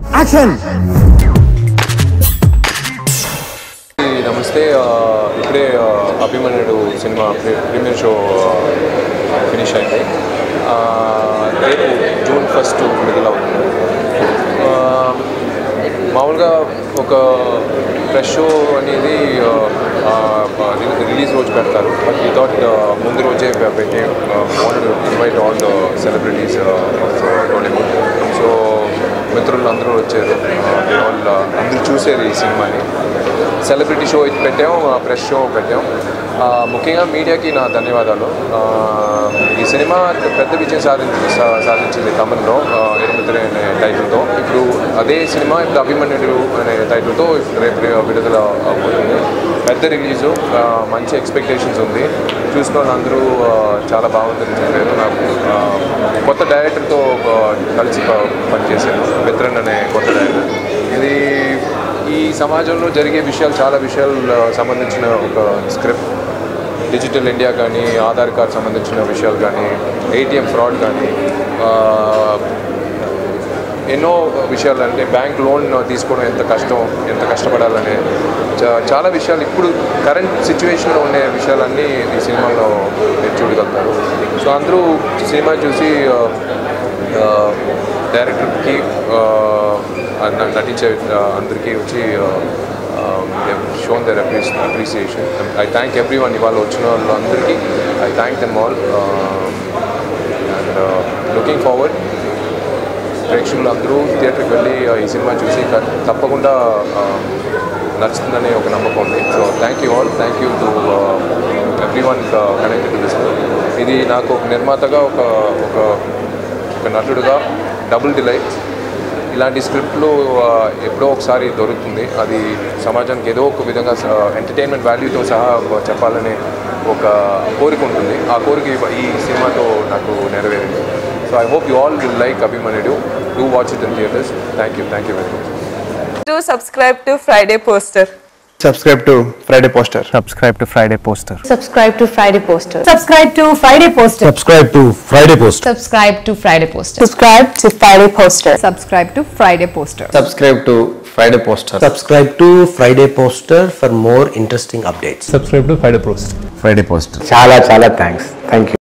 Action నమస్తే ఆ, ఇప్పుడే ఆ, Abhimanyudu cinema pre- premiere show ఆ, ఫినిష్ అయింది ఆ, రేపు జూన్ ఫస్ట్ మిడిల్ అవుతుంది ఆ, మామూలుగా ఒక ఫ్రెష్ షో అనేది ఆ, ఆ, రి- రిలీజ్ రోజు పెడతారు బట్ వితౌట్ ముందు రోజే పె- పెట్టి wanted invite all the celebrities of Tollywood so మిత్రులు అందరూ వచ్చారు దే ఆల్ అందరూ చూసారు ఈ సినిమాని సెలబ్రిటీ షో ఇది పెట్టాం ప్రెస్ షో పెట్టాం ఆ, ముఖ్యంగా మీడియాకి నా ధన్యవాదాలు ఆ, ఈ సినిమా పెద్ద విజయం సాధించి సా- సాధించింది తమిళ్లో ఎరుమిత్రి అనే టైటిల్తో ఇప్పుడు అదే సినిమా ఇప్పుడు అభిమన్యుడు అనే టైటిల్తో ఇప్పుడు రేపు రే- విడుదల అవుతుంది పెద్ద రిలీజు ఆ, మంచి ఎక్స్పెక్టేషన్స్ ఉంది చూసిన వాళ్ళు అందరూ ఆ, చాలా బాగుందని చెప్పారు నాకు ఆ, కొత్త డైరెక్టర్తో ఆ, కలిసి ప- పనిచేశాను మిత్రన్ అనే కొత్త డైరెక్టర్ ఇది ఈ సమాజంలో జరిగే విషయాలు చాలా విషయాలు ఆ, సంబంధించిన ఒక స్క్రిప్ట్ డిజిటల్ ఇండియా కానీ ఆధార్ కార్డ్ సంబంధించిన విషయాలు కానీ ఏటీఎం ఫ్రాడ్ కానీ ఆ, ఎన్నో విషయాలు అంటే బ్యాంక్ లోన్ తీసుకోవడం ఎంత కష్టం ఎంత కష్టపడాలనే చా- చాలా విషయాలు ఇప్పుడు కరెంట్ సిచ్యువేషన్లో ఉండే విషయాలన్నీ ఈ సినిమాలో మీరు చూడగలుగుతారు సో అందరూ సినిమా చూసి ఆ, ఆ, డైరెక్టర్కి ఆ, న- నటించే ఆ, అందరికీ వచ్చి shown their appreciation I thank everyone ఇవాళ వచ్చిన వాళ్ళు అందరికీ I thank them all and looking forward ప్రేక్షకులు అందరూ థియేటర్కి వెళ్ళి ఆ, ఈ సినిమా చూసి త- తప్పకుండా ఆ, నచ్చుతుందనే ఒక నమ్మకం ఉంది so thank you all thank you to everyone connected to this ఇది నాకు ఒక నిర్మాతగా ఒక ఒక ఒక నటుడుగా డబుల్ డిలైట్ ఇలాంటి స్క్రిప్ట్లు ఆ, ఎప్పుడో ఒకసారి దొరుకుతుంది అది సమాజానికి ఏదో ఒక విధంగా ఎంటర్టైన్మెంట్ వాల్యూతో సహా చెప్పాలనే ఒక కోరిక ఉంటుంది ఆ కోరిక ఈ- ఈ సినిమాతో నాకు నెరవేరింది so I hope you all will like Abhimanyudu do watch it in theatres thank you thank you very much Do subscribe to Friday Poster. subscribe to Friday Poster. subscribe to Friday Poster. subscribe to Friday Poster. subscribe to Friday Poster. Subscribe to Friday Post Subscribe to Friday Poster. Subscribe to Friday Poster. Subscribe to Friday Poster. Subscribe to Friday Poster. Subscribe to Friday Poster for more interesting updates Subscribe to Friday Poster. Friday Poster. చాలా చాలా thanks thank you